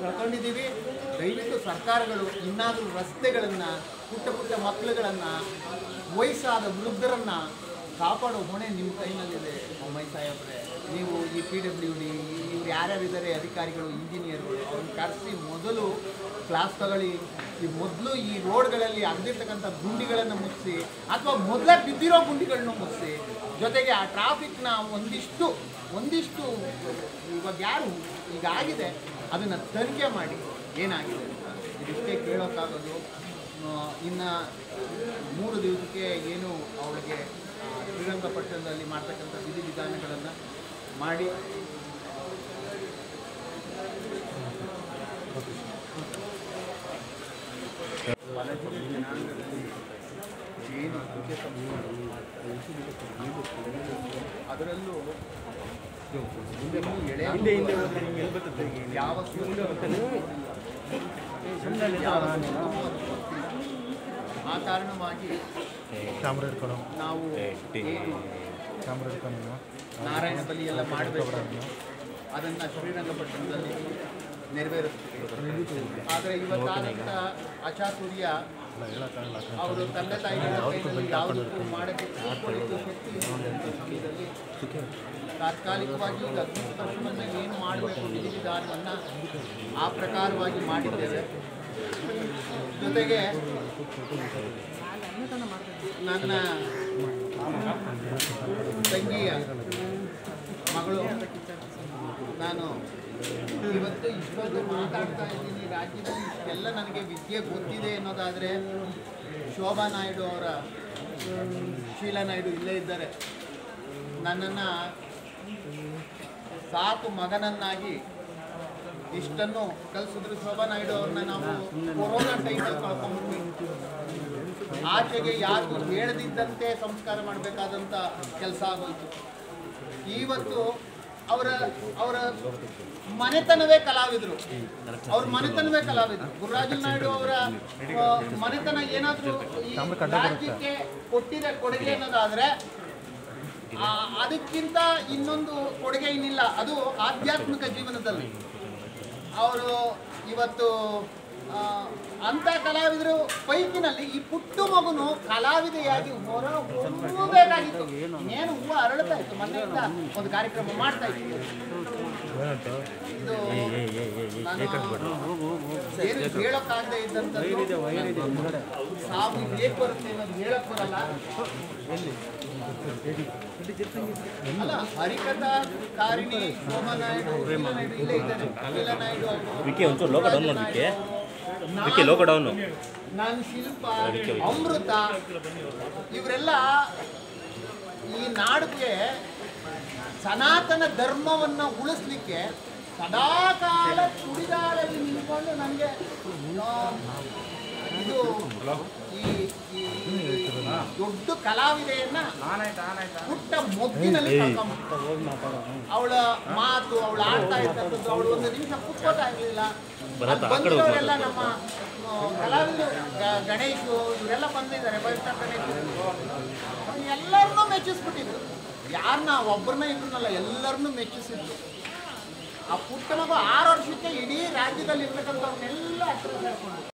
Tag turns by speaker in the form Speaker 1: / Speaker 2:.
Speaker 1: ಕಳ್ಕೊಂಡಿದ್ದೀವಿ ದಯವಿಟ್ಟು ಸರ್ಕಾರಗಳು ಇನ್ನಾದರೂ ರಸ್ತೆಗಳನ್ನು ಪುಟ್ಟ ಪುಟ್ಟ ಮಕ್ಕಳುಗಳನ್ನು ವಯಸ್ಸಾದ ವೃದ್ಧರನ್ನು ಕಾಪಾಡೋ ಹೊಣೆ ನಿಮ್ಮ ಕೈನಲ್ಲಿದೆ ಅಮ್ಮೈ ಸಾಹೇಬ್ರೆ ನೀವು ಈ ಪಿ ಡಬ್ಲ್ಯೂ ಡಿ ಇವ್ರು ಯಾರ್ಯಾರಿದ್ದಾರೆ ಅಧಿಕಾರಿಗಳು ಇಂಜಿನಿಯರ್ಗಳು ಅವ್ರನ್ನ ಕರೆಸಿ ಮೊದಲು ಕ್ಲಾಸ್ ತಗೊಳ್ಳಿ ಈ ಮೊದಲು ಈ ರೋಡ್ಗಳಲ್ಲಿ ಅಗ್ದಿರ್ತಕ್ಕಂಥ ಗುಂಡಿಗಳನ್ನು ಮುಚ್ಚಿಸಿ ಅಥವಾ ಮೊದಲೇ ಬಿದ್ದಿರೋ ಗುಂಡಿಗಳನ್ನ ಮುಚ್ಚಿಸಿ ಜೊತೆಗೆ ಆ ಟ್ರಾಫಿಕ್ನ ಒಂದಿಷ್ಟು ಒಂದಿಷ್ಟು ಇವಾಗ ಯಾರು ಈಗ ಆಗಿದೆ ಅದನ್ನು ತನಿಖೆ ಮಾಡಿ ಏನಾಗಿದೆ ಅಂತ ಇದಿಷ್ಟೇ ಕೇಳೋಕ್ಕಾಗೋದು ಇನ್ನು ಮೂರು ದಿವಸಕ್ಕೆ ಏನು ಅವಳಿಗೆ ಆ, ಶ್ರೀರಂಗಪಟ್ಟಣದಲ್ಲಿ ಮಾಡ್ತಕ್ಕಂಥ ವಿಧಿವಿಧಾನಗಳನ್ನು ಮಾಡಿ ವಲಜಿಗ ಜನಾಂಗದಲ್ಲಿ ಏನು ಮುಖ್ಯ ಅದರಲ್ಲೂ ಇನ್ನೂ ಎಳೆ ಯಾವ ಸೂಚನೆಗಳು ಯಾವ ಸೂಚನೆಗಳು ಆ ಕಾರಣವಾಗಿ
Speaker 2: ಕ್ಯಾಮ್ರಾ ಹಿಡ್ಕೊಳು
Speaker 1: ನಾವು ಏನು
Speaker 2: ಕ್ಯಾಮ್ರಾ ಹಿಡ್ಕೊಂಡು
Speaker 1: ನಾರಾಯಣ ಬಲಿ ಎಲ್ಲ ಮಾಡಬೇಕು ಅದನ್ನು ಶ್ರೀರಂಗಪಟ್ಟಣದಲ್ಲಿ ನೆರವೇರಿಸ್ತೀವಿ ಆದರೆ ಇವತ್ತಾದಂಥ ಅಚಾತುರ್ಯ
Speaker 2: ಇಲ್ಲ ಹೇಳೋಕ್ಕಾಗಲ್ಲ
Speaker 1: ಅವರು ತಂದೆ ತಾಯಿಗಳ ಕೈನಲ್ಲಿ ಯಾವುದಕ್ಕೂ ಮಾಡೋಕ್ಕೆ ಕೂತ್ಕೊಳ್ಳಿಕ್ಕೆ ಶಕ್ತಿ ಇರುವಂಥ ಸಮಯದಲ್ಲಿ ತಾತ್ಕಾಲಿಕವಾಗಿ ಈಗ ಅಗ್ನಿಸ್ಪರ್ಶವನ್ನು ಏನು ಮಾಡಬೇಕು ವಿಧಿವಿಧಾನವನ್ನು ಆ ಪ್ರಕಾರವಾಗಿ ಮಾಡಿದ್ದೇವೆ ಜೊತೆಗೆ ನನ್ನ ತಂಗಿಯ ಮಗಳು ನಾನು ಇವತ್ತು ಇಷ್ಟೊಂದು ಮಾತಾಡ್ತಾ ಇದ್ದೀನಿ ರಾಜ್ಯದಲ್ಲಿ ಇಷ್ಟೆಲ್ಲ ನನಗೆ ವಿದ್ಯೆ ಗೊತ್ತಿದೆ ಅನ್ನೋದಾದರೆ ಶೋಭಾ ನಾಯ್ಡು ಅವರ ಶೀಲಾ ನಾಯ್ಡು ಇಲ್ಲೇ ಇದ್ದಾರೆ ನನ್ನನ್ನು ಸಾಕು ಮಗನನ್ನಾಗಿ ಇಷ್ಟನ್ನು ಕಲಿಸಿದ್ರು ಶೋಭಾ ನಾಯ್ಡು ಅವ್ರನ್ನ ನಾವು ಕೊರೋನಾ ಟೈಮಲ್ಲಿ ಕಳ್ಕೊಂಡ್ಬಿಟ್ವಿ ಆಚೆಗೆ ಯಾರಿಗೂ ಹೇಳದಿದ್ದಂತೆ ಸಂಸ್ಕಾರ ಮಾಡಬೇಕಾದಂಥ ಕೆಲಸ ಆಗೋಯ್ತು ಇವತ್ತು ಅವರ ಅವರ ಮನೆತನವೇ ಕಲಾವಿದರು ಅವ್ರ ಮನೆತನವೇ ಕಲಾವಿದರು ಗುರುರಾಜ ನಾಯ್ಡು ಅವರ ಆ, ಮನೆತನ ಏನಾದರೂ ಈ ರಾಜ್ಯಕ್ಕೆ ಕೊಟ್ಟಿದೆ ಕೊಡುಗೆ ಅನ್ನೋದಾದ್ರೆ ಆ, ಅದಕ್ಕಿಂತ ಇನ್ನೊಂದು ಕೊಡುಗೆ ಇನ್ನಿಲ್ಲ ಅದು ಆಧ್ಯಾತ್ಮಿಕ ಜೀವನದಲ್ಲಿ ಅವರು ಇವತ್ತು ಆ, ಅಂಥ ಕಲಾವಿದರು ಪೈಕಿನಲ್ಲಿ ಈ ಪುಟ್ಟ ಮಗುನು ಕಲಾವಿದೆಯಾಗಿ ಹೊರ ಹೋಗಬೇಕಾಗಿತ್ತು ಇನ್ನೇನು ಹೂವು ಅರಳ್ತಾ ಇತ್ತು ಮೊನ್ನೆಯಿಂದ ಒಂದು ಕಾರ್ಯಕ್ರಮ ಮಾಡ್ತಾ ಇತ್ತು
Speaker 2: ಏನಂತ
Speaker 1: ಇದು ನಾನು ಏನು ಹೇಳೋಕ್ಕಾಗದೆ ಇದ್ದಂಥದ್ದು ಸಾವು ಹೇಗೆ ಬರುತ್ತೆ ಅನ್ನೋದು ಹೇಳಕ್ ಬರಲ್ಲ ಅಲ್ಲ ಹರಿಕಥಾ ಕಾರಿಣಿ ಶೋಭಾ ನಾಯ್ಡು ಶೀಲಾ ನಾಯ್ಡು ಇಲ್ಲೇ ಇದ್ದಾರೆ ಶೀಲಾ ನಾಯ್ಡು ಅವರು
Speaker 3: ವಿಕಿ ಒಂಚೂರು ಲೋಗೋ ಡೌನ್ ಮಾಡಿ ವಿಕಿ
Speaker 1: ನಾನು-
Speaker 3: ವಿಕಿ ಲೋಗೋ ಡೌನು
Speaker 1: ನಾನು ಶಿಲ್ಪ ಅಮೃತ ಇವರೆಲ್ಲ ಈ ನಾಡಿಗೆ ಸನಾತನ ಧರ್ಮವನ್ನ ಉಳಿಸ್ಲಿಕ್ಕೆ ಸದಾಕಾಲ ತುಡಿದಾಡಲ್ಲಿ ನಿಂತ್ಕೊಂಡು ನನಗೆ ಇದು ಈ ಈ ದೊಡ್ಡ ಕಲಾವಿದೆಯನ್ನ ಪುಟ್ಟ ಮೊಗ್ಗಿನಲ್ಲಿ ಕರ್ಕೊಂಡ್ಬಿಟ್ಟು ಅವಳ ಮಾತು ಅವಳು ಆಡ್ತಾ ಇರ್ತಕ್ಕಂಥದ್ದು ಅವಳು ಒಂದು ನಿಮಿಷ ಕೂತ್ಕೋತಾ ಇರಲಿಲ್ಲ
Speaker 3: ಭರತ, ಆ ಕಡೆ
Speaker 1: ಬಂದಿರೋರೆಲ್ಲ ನಮ್ಮ ಆ, ಕಲಾವಿದರು ಗ- ಗಣೇಶು ಇವರೆಲ್ಲ ಬಂದಿದ್ದಾರೆ ಬೈತ ಗಣೇಶ್ ಎಲ್ಲರನ್ನೂ ಮೆಚ್ಚಿಸ್ಬಿಟ್ಟಿದ್ರು ಯಾರನ್ನ ಒಬ್ಬರನ್ನ ಇಬ್ಬರನ್ನಲ್ಲ ಎಲ್ಲರನ್ನೂ ಮೆಚ್ಚಿಸಿದ್ರು ಆ ಪುಟ್ಟ ಮಗು ಆರು ವರ್ಷಕ್ಕೆ ಇಡೀ ರಾಜ್ಯದಲ್ಲಿ ಇರ್ತಕ್ಕಂಥವ್ರನ್ನೆಲ್ಲ ಹತ್ರ ಸೇರ್ಕೊಂಡು